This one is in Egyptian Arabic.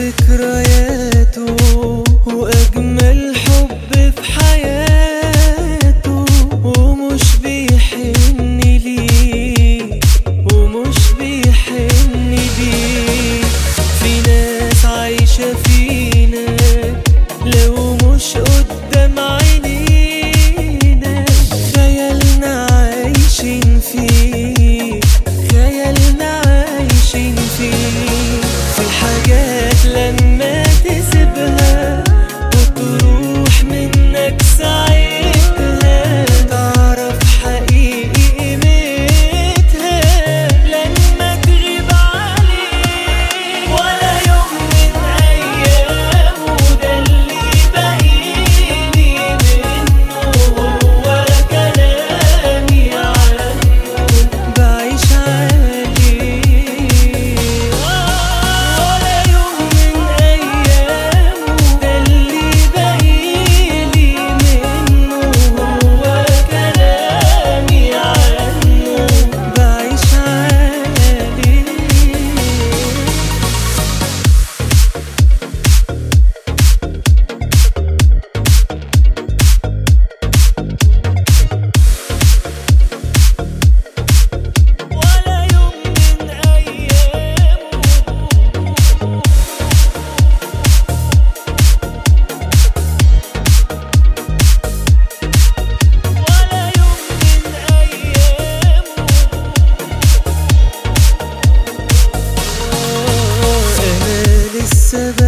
ذكرياته وأجمل حب في حياته ومش بيحن ليه ومش بيحن ليه في ناس عايشة فينا لو مش قدام عينينا خيالنا عايشين فيه خيالنا عايشين فيه في حاجات لما تسيبها وتروح منك ساعتها تعرف حقيقي قيمتها لما تغيب عليك ولا يوم من أيامه ده اللي باقيلي منه هو كلامي عنه بعيش عليه ولا يوم من أيامه ده اللي باقيلي منه هو كلامي عنه بعيش عليه ولا يوم من أيامه ولا يوم من أيامه أنا لسه